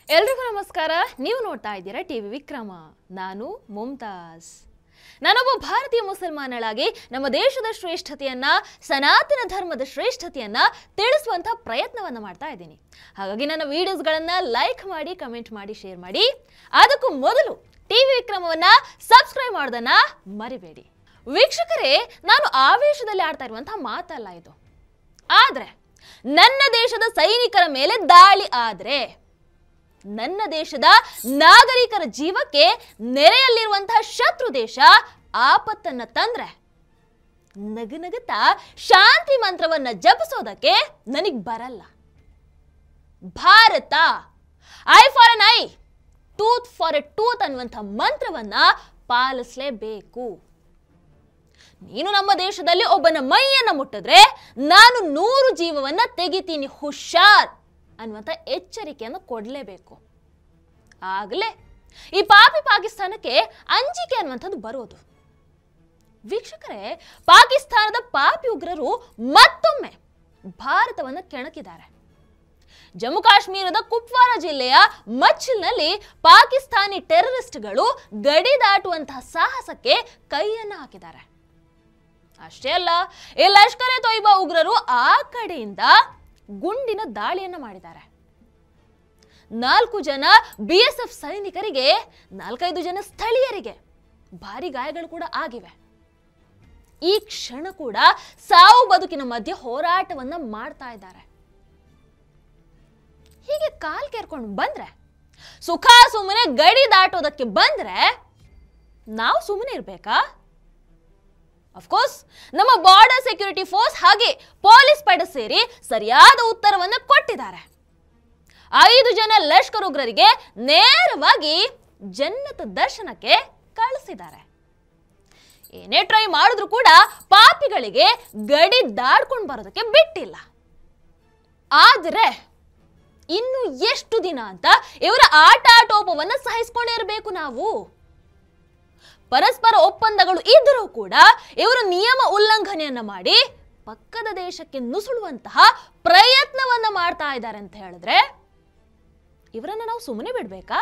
ಎಲ್ರಿಗೂ ನಮಸ್ಕಾರ ನೀವು ನೋಡ್ತಾ ಇದ್ದೀರಾ ಟಿವಿ ವಿಕ್ರಮ ನಾನು ಮುಮ್ತಾಜ್ ನಾನೊಬ್ಬ ಭಾರತೀಯ ಮುಸಲ್ಮಾನಳಾಗಿ ನಮ್ಮ ದೇಶದ ಶ್ರೇಷ್ಠತೆಯನ್ನ ಸನಾತನ ಧರ್ಮದ ಶ್ರೇಷ್ಠತೆಯನ್ನ ತಿಳಿಸುವಂತ ಪ್ರಯತ್ನವನ್ನ ಮಾಡ್ತಾ ಇದ್ದೀನಿ ಹಾಗಾಗಿ ನನ್ನ ವಿಡಿಯೋಸ್ಗಳನ್ನ ಲೈಕ್ ಮಾಡಿ ಕಮೆಂಟ್ ಮಾಡಿ ಶೇರ್ ಮಾಡಿ ಅದಕ್ಕೂ ಮೊದಲು ಟಿವಿ ವಿಕ್ರಮವನ್ನ ಸಬ್ಸ್ಕ್ರೈಬ್ ಮಾಡೋದನ್ನ ಮರಿಬೇಡಿ ವೀಕ್ಷಕರೇ ನಾನು ಆವೇಶದಲ್ಲಿ ಆಡ್ತಾ ಇರುವಂತಹ ಮಾತಲ್ಲ ಇದು ಆದ್ರೆ ನನ್ನ ದೇಶದ ಸೈನಿಕರ ಮೇಲೆ ದಾಳಿ ಆದ್ರೆ ನನ್ನ ದೇಶದ ನಾಗರಿಕರ ಜೀವಕ್ಕೆ ನೆರೆಯಲ್ಲಿರುವಂತಹ ಶತ್ರು ದೇಶ ಆಪತ್ತನ್ನ ತಂದ್ರೆ ನಗನಗುತ್ತಾ ಶಾಂತಿ ಮಂತ್ರವನ್ನ ಜಪಿಸೋದಕ್ಕೆ ನನಗ್ ಬರಲ್ಲ Bharata eye for an eye tooth for a tooth ಅನ್ನುವಂಥ ಮಂತ್ರವನ್ನ ಪಾಲಿಸಲೇಬೇಕು ನೀನು ನಮ್ಮ ದೇಶದಲ್ಲಿ ಒಬ್ಬನ ಮೈಯನ್ನ ಮುಟ್ಟಿದ್ರೆ ನಾನು ನೂರು ಜೀವವನ್ನ ತೆಗಿತೀನಿ ಹುಷಾರ್ ಅನ್ನುವಂಥ ಎಚ್ಚರಿಕೆಯನ್ನು ಕೊಡಲೇಬೇಕು ಆಗಲೇ ಈ ಪಾಪಿ ಪಾಕಿಸ್ತಾನಕ್ಕೆ ಅಂಜಿಕೆ ಅನ್ನುವಂಥದ್ದು ಬರೋದು ವೀಕ್ಷಕರೇ ಪಾಕಿಸ್ತಾನದ ಪಾಪಿ ಉಗ್ರರು ಮತ್ತೊಮ್ಮೆ ಭಾರತವನ್ನು ಕೆಣಕಿದ್ದಾರೆ ಜಮ್ಮು ಕಾಶ್ಮೀರದ ಕುಪ್ವಾರ ಜಿಲ್ಲೆಯ ಮಚ್ಚಿಲ್ನಲ್ಲಿ ಪಾಕಿಸ್ತಾನಿ ಟೆರರಿಸ್ಟ್ಗಳು ಗಡಿ ದಾಟುವಂತಹ ಸಾಹಸಕ್ಕೆ ಕೈಯನ್ನು ಹಾಕಿದ್ದಾರೆ ಅಷ್ಟೇ ಅಲ್ಲ ಈ ಲಷ್ಕರ್ ಎ ತೊಯ್ಬಾ ಉಗ್ರರು ಆ ಕಡೆಯಿಂದ ಗುಂಡಿನ ದಾಳಿಯನ್ನ ಮಾಡಿದ್ದಾರೆ ನಾಲ್ಕು ಜನ ಬಿ ಎಸ್ ಎಫ್ ಸೈನಿಕರಿಗೆ ನಾಲ್ಕೈದು ಜನ ಸ್ಥಳೀಯರಿಗೆ ಭಾರಿ ಗಾಯಗಳು ಕೂಡ ಆಗಿವೆ ಈ ಕ್ಷಣ ಕೂಡ ಸಾವು ಬದುಕಿನ ಮಧ್ಯೆ ಹೋರಾಟವನ್ನ ಮಾಡ್ತಾ ಇದ್ದಾರೆ ಹೀಗೆ ಕಾಲ್ ಕೇರ್ಕೊಂಡು ಬಂದ್ರೆ ಸುಖ ಸುಮ್ಮನೆ ಗಡಿ ದಾಟೋದಕ್ಕೆ ಬಂದ್ರೆ ನಾವು ಸುಮ್ಮನೆ ಇರ್ಬೇಕಾ ಅಫ್ಕೋರ್ಸ್ ನಮ್ಮ ಬಾರ್ಡರ್ ಸೆಕ್ಯೂರಿಟಿ ಫೋರ್ಸ್ ಹಾಗೆ ಪೊಲೀಸ್ ಪಡೆ ಸೇರಿ ಸರಿಯಾದ ಉತ್ತರವನ್ನು ಕೊಟ್ಟಿದ್ದಾರೆ ಐದು ಜನ ಲಷ್ಕರ್ ಉಗ್ರರಿಗೆ ನೇರವಾಗಿ ಜನ್ನತ ದರ್ಶನಕ್ಕೆ ಕಳಿಸಿದ್ದಾರೆ ಏನೇ ಟ್ರೈ ಮಾಡಿದ್ರು ಕೂಡ ಪಾಪಿಗಳಿಗೆ ಗಡಿ ದಾಡ್ಕೊಂಡು ಬರೋದಕ್ಕೆ ಬಿಟ್ಟಿಲ್ಲ ಆದ್ರೆ ಇನ್ನು ಎಷ್ಟು ದಿನ ಅಂತ ಇವರ ಆಟ ಆಟೋಪವನ್ನ ಸಹಿಸ್ಕೊಂಡಿರಬೇಕು ನಾವು ಪರಸ್ಪರ ಒಪ್ಪಂದಗಳು ಇದ್ದರೂ ಕೂಡ ಇವರು ನಿಯಮ ಉಲ್ಲಂಘನೆಯನ್ನ ಮಾಡಿ ಪಕ್ಕದ ದೇಶಕ್ಕೆ ನುಸುಳುವಂತಹ ಪ್ರಯತ್ನವನ್ನ ಮಾಡ್ತಾ ಇದ್ದಾರೆ ಅಂತ ಹೇಳಿದ್ರೆ ಇವರನ್ನ ನಾವು ಸುಮ್ಮನೆ ಬಿಡ್ಬೇಕಾ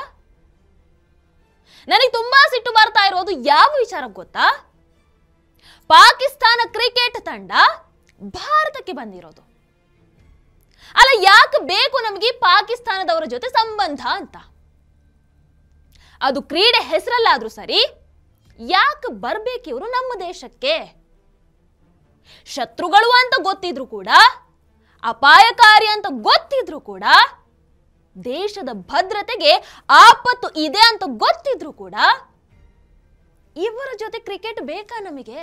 ನನಗೆ ತುಂಬಾ ಸಿಟ್ಟು ಬರ್ತಾ ಇರೋದು ಯಾವ ವಿಚಾರ ಗೊತ್ತಾ ಪಾಕಿಸ್ತಾನ ಕ್ರಿಕೆಟ್ ತಂಡ ಭಾರತಕ್ಕೆ ಬಂದಿರೋದು ಅಲ್ಲ ಯಾಕೆ ಬೇಕು ನಮಗೆ ಪಾಕಿಸ್ತಾನದವರ ಜೊತೆ ಸಂಬಂಧ ಅಂತ ಅದು ಕ್ರೀಡೆ ಹೆಸರಲ್ಲಾದ್ರೂ ಸರಿ ಯಾಕೆ ಬರ್ಬೇಕು ಇವರು ನಮ್ಮ ದೇಶಕ್ಕೆ ಶತ್ರುಗಳು ಅಂತ ಗೊತ್ತಿದ್ರು ಕೂಡ ಅಪಾಯಕಾರಿ ಅಂತ ಗೊತ್ತಿದ್ರು ಕೂಡ ದೇಶದ ಭದ್ರತೆಗೆ ಆಪತ್ತು ಇದೆ ಅಂತ ಗೊತ್ತಿದ್ರು ಕೂಡ ಇವರ ಜೊತೆ ಕ್ರಿಕೆಟ್ ಬೇಕಾ ನಮಗೆ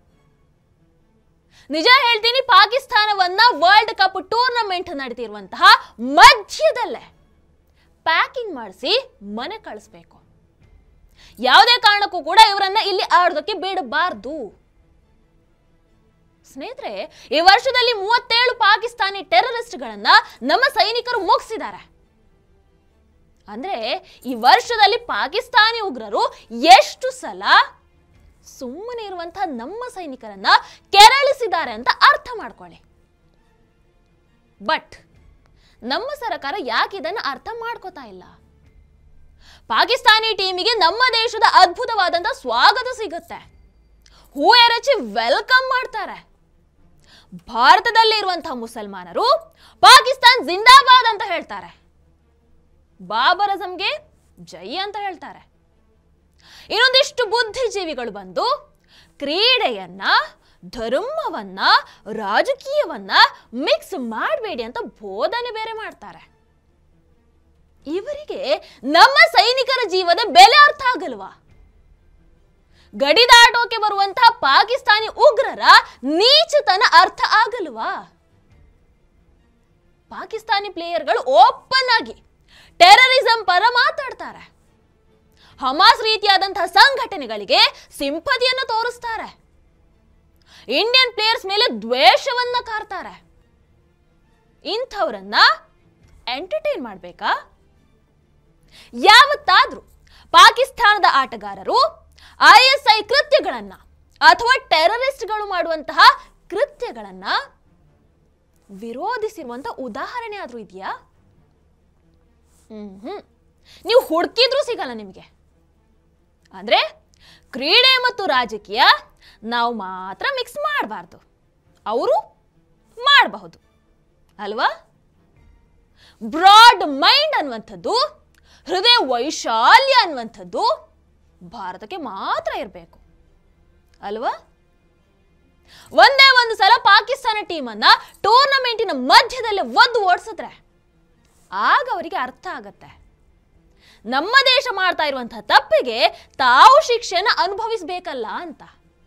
ನಿಜ ಹೇಳ್ತೀನಿ ಪಾಕಿಸ್ತಾನವನ್ನ ವರ್ಲ್ಡ್ ಕಪ್ ಟೂರ್ನಮೆಂಟ್ ನಡೀತಿರುವಂತಹ ಮಧ್ಯದಲ್ಲೇ ಪ್ಯಾಕಿಂಗ್ ಮಾಡಿಸಿ ಮನೆ ಕಳಿಸ್ಬೇಕು ಯಾವುದೇ ಕಾರಣಕ್ಕೂ ಕೂಡ ಇವರನ್ನ ಇಲ್ಲಿ ಆಡೋದಕ್ಕೆ ಬಿಡಬಾರ್ದು ಸ್ನೇಹಿತರೆ ಈ ವರ್ಷದಲ್ಲಿ ಮೂವತ್ತೇಳು ಪಾಕಿಸ್ತಾನಿ ಟೆರರಿಸ್ಟ್ಗಳನ್ನ ನಮ್ಮ ಸೈನಿಕರು ಮುಗಿಸಿದ್ದಾರೆ ಅಂದ್ರೆ ಈ ವರ್ಷದಲ್ಲಿ ಪಾಕಿಸ್ತಾನಿ ಉಗ್ರರು ಎಷ್ಟು ಸಲ ಸುಮ್ಮನೆ ಇರುವಂತಹ ನಮ್ಮ ಸೈನಿಕರನ್ನ ಕೆರಳಿಸಿದ್ದಾರೆ ಅಂತ ಅರ್ಥ ಮಾಡ್ಕೊಳ್ಳಿ ಬಟ್ ನಮ್ಮ ಸರ್ಕಾರ ಯಾಕೆ ಇದನ್ನು ಅರ್ಥ ಮಾಡ್ಕೋತಾ ಇಲ್ಲ ಪಾಕಿಸ್ತಾನಿ ಟೀಮಿಗೆ ನಮ್ಮ ದೇಶದ ಅದ್ಭುತವಾದಂತ ಸ್ವಾಗತ ಸಿಗುತ್ತೆ ಹೂ ಎರಚಿ ವೆಲ್ಕಮ್ ಮಾಡ್ತಾರೆ ಭಾರತದಲ್ಲಿ ಇರುವಂತಹ ಮುಸಲ್ಮಾನರು ಪಾಕಿಸ್ತಾನ್ ಜಿಂದಾಬಾದ್ ಅಂತ ಹೇಳ್ತಾರೆ ಬಾಬರ್ ಅಜಂಗೆ ಜೈ ಅಂತ ಹೇಳ್ತಾರೆ ಇನ್ನೊಂದಿಷ್ಟು ಬುದ್ಧಿಜೀವಿಗಳು ಬಂದು ಕ್ರೀಡೆಯನ್ನ ಧರ್ಮವನ್ನ ರಾಜಕೀಯವನ್ನ ಮಿಕ್ಸ್ ಮಾಡಬೇಡಿ ಅಂತ ಬೋಧನೆ ಬೇರೆ ಮಾಡ್ತಾರೆ ಇವರಿಗೆ ನಮ್ಮ ಸೈನಿಕರ ಜೀವದ ಬೆಲೆ ಅರ್ಥ ಆಗಲ್ವಾ ಗಡಿ ದಾಟೋಕೆ ಬರುವಂತಹ ಪಾಕಿಸ್ತಾನಿ ಉಗ್ರರ ನೀಚತನ ಅರ್ಥ ಆಗಲ್ವಾ ಪಾಕಿಸ್ತಾನಿ ಪ್ಲೇಯರ್ಗಳು ಓಪನ್ ಆಗಿ ಟೆರರಿಸಂ ಪರ ಮಾತಾಡ್ತಾರೆ ಹಮಾಸ್ ರೀತಿಯಾದಂತಹ ಸಂಘಟನೆಗಳಿಗೆ ಸಿಂಪತಿಯನ್ನು ತೋರಿಸ್ತಾರೆ ಇಂಡಿಯನ್ ಪ್ಲೇಯರ್ಸ್ ಮೇಲೆ ದ್ವೇಷವನ್ನ ಕಾರ್ತಾರೆ ಇಂಥವ್ರನ್ನ ಎಂಟರ್ಟೈನ್ ಮಾಡ್ಬೇಕಾ ಯಾವತ್ತಾದ್ರೂ ಪಾಕಿಸ್ತಾನದ ಆಟಗಾರರು ಐಎಸ್ಐ ಕೃತ್ಯಗಳನ್ನ ಅಥವಾ ಟೆರರಿಸ್ಟ್ಗಳು ಮಾಡುವಂತಹ ಕೃತ್ಯಗಳನ್ನ ವಿರೋಧಿಸಿರುವಂತ ಉದಾಹರಣೆ ಆದ್ರೂ ಇದೆಯಾ ಹ್ಮ್ ನೀವು ಹುಡುಕಿದ್ರೂ ಸಿಗಲ್ಲ ನಿಮಗೆ ಅಂದರೆ ಕ್ರೀಡೆ ಮತ್ತು ರಾಜಕೀಯ ನಾವು ಮಾತ್ರ ಮಿಕ್ಸ್ ಮಾಡಬಾರ್ದು ಅವರು ಮಾಡಬಹುದು ಅಲ್ವಾ ಬ್ರಾಡ್ ಮೈಂಡ್ ಅನ್ನುವಂಥದ್ದು ಹೃದಯ ವೈಶಾಲ್ಯ ಅನ್ನುವಂಥದ್ದು ಭಾರತಕ್ಕೆ ಮಾತ್ರ ಇರಬೇಕು ಅಲ್ವಾ ಒಂದೇ ಒಂದು ಸಲ ಪಾಕಿಸ್ತಾನ ಟೀಮನ್ನ ಟೂರ್ನಮೆಂಟಿನ ಮಧ್ಯದಲ್ಲೇ ಒದ್ದು ಓಡಿಸಿದ್ರೆ ಆಗ ಅವರಿಗೆ ಅರ್ಥ ಆಗತ್ತೆ ನಮ್ಮ ದೇಶ ಮಾಡ್ತಾ ಇರುವಂತಹ ತಪ್ಪಿಗೆ ತಾವು ಶಿಕ್ಷೆನ ಅನುಭವಿಸ್ಬೇಕಲ್ಲ ಅಂತ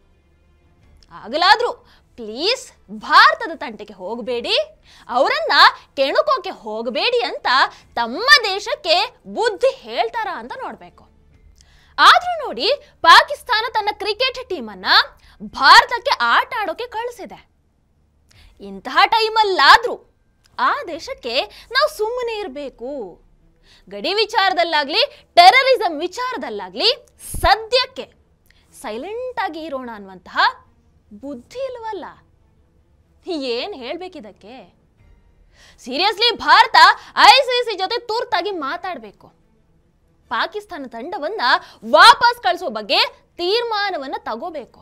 ಆಗಲಾದ್ರೂ ಪ್ಲೀಸ್ ಭಾರತದ ತಂಟೆಗೆ ಹೋಗಬೇಡಿ ಅವರನ್ನ ಕೆಣಕೋಕೆ ಹೋಗಬೇಡಿ ಅಂತ ತಮ್ಮ ದೇಶಕ್ಕೆ ಬುದ್ಧಿ ಹೇಳ್ತಾರ ಅಂತ ನೋಡಬೇಕು ಆದ್ರೂ ನೋಡಿ ಪಾಕಿಸ್ತಾನ ತನ್ನ ಕ್ರಿಕೆಟ್ ಟೀಮನ್ನ ಭಾರತಕ್ಕೆ ಆಟ ಆಡೋಕೆ ಕಳಿಸಿದೆ ಇಂತಹ ಟೈಮಲ್ಲಾದ್ರೂ ಆ ದೇಶಕ್ಕೆ ನಾವು ಸುಮ್ಮನೆ ಇರಬೇಕು ಗಡಿ ವಿಚಾರದಲ್ಲಾಗ್ಲಿ ಟೆರರಿಸಂ ವಿಚಾರದಲ್ಲಾಗ್ಲಿ ಸದ್ಯಕ್ಕೆ ಸೈಲೆಂಟ್ ಆಗಿ ಇರೋಣ ಅನ್ನುವಂತಹ ಬುದ್ಧಿ ಇಲ್ವಲ್ಲ ಏನು ಹೇಳ್ಬೇಕಿದಕ್ಕೆ seriously Bharata I C C ಜೊತೆ ತುರ್ತಾಗಿ ಮಾತಾಡಬೇಕು ಪಾಕಿಸ್ತಾನ ತಂಡವನ್ನ ವಾಪಸ್ ಕಳಿಸುವ ಬಗ್ಗೆ ತೀರ್ಮಾನವನ್ನ ತಗೋಬೇಕು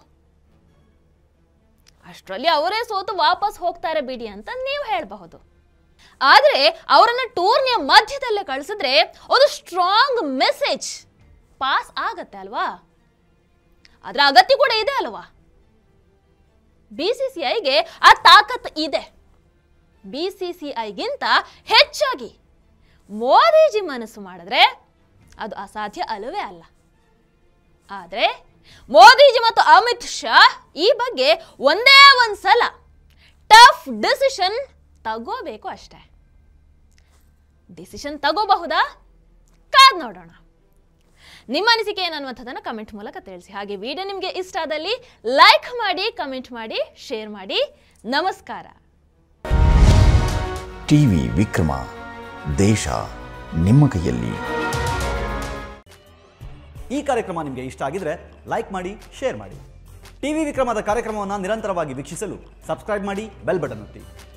ಅಷ್ಟರಲ್ಲಿ ಅವರೇ ಸೋತು ವಾಪಸ್ ಹೋಗ್ತಾರೆ ಬಿಡಿ ಅಂತ ನೀವು ಹೇಳಬಹುದು ಆದರೆ ಅವರನ್ನ ಟೂರ್ನಿಯ ಮಧ್ಯದಲ್ಲೇ ಕಳಿಸಿದ್ರೆ ಒಂದು ಸ್ಟ್ರಾಂಗ್ ಮೆಸೇಜ್ ಪಾಸ್ ಆಗತ್ತೆ ಅಲ್ವಾ ಅದರ ಅಗತ್ಯ ಕೂಡ ಇದೆ ಅಲ್ವಾ ಬಿ ಸಿ ಸಿ ಐಗೆ ಆ ತಾಕತ್ ಇದೆ ಬಿ ಸಿ ಸಿ ಐಗಿಂತ ಹೆಚ್ಚಾಗಿ ಮೋದಿಜಿ ಮನಸ್ಸು ಮಾಡಿದ್ರೆ ಅದು ಅಸಾಧ್ಯ ಅಲ್ಲವೇ ಅಲ್ಲ ಆದರೆ ಮೋದಿಜಿ ಮತ್ತು ಅಮಿತ್ ಶಾ ಈ ಬಗ್ಗೆ ಒಂದೇ ಒಂದು ಸಲ ಟಫ್ ಡಿಸಿಷನ್ ತಗೋಬೇಕು ಅಷ್ಟೇ ಡಿಸಿಷನ್ ತಗೋಬಹುದಾ ಕಾದ್ ನೋಡೋಣ ನಿಮ್ಮ ಅನಿಸಿಕೆ ಏನನ್ನುವಂಥದ್ದನ್ನು ಕಮೆಂಟ್ ಮೂಲಕ ತಿಳಿಸಿ ಹಾಗೆ ವಿಡಿಯೋ ನಿಮಗೆ ಇಷ್ಟ ಆದಲ್ಲಿ ಲೈಕ್ ಮಾಡಿ ಕಮೆಂಟ್ ಮಾಡಿ ಶೇರ್ ಮಾಡಿ ನಮಸ್ಕಾರ ಟಿವಿ ವಿಕ್ರಮ ದೇಶ ನಿಮ್ಮ ಕೈಯಲ್ಲಿ ಈ ಕಾರ್ಯಕ್ರಮ ನಿಮಗೆ ಇಷ್ಟ ಆಗಿದ್ರೆ ಲೈಕ್ ಮಾಡಿ ಶೇರ್ ಮಾಡಿ ಟಿವಿ ವಿಕ್ರಮದ ಕಾರ್ಯಕ್ರಮವನ್ನು ನಿರಂತರವಾಗಿ ವೀಕ್ಷಿಸಲು ಸಬ್ಸ್ಕ್ರೈಬ್ ಮಾಡಿ ಬೆಲ್ ಬಟನ್ ಒತ್ತಿ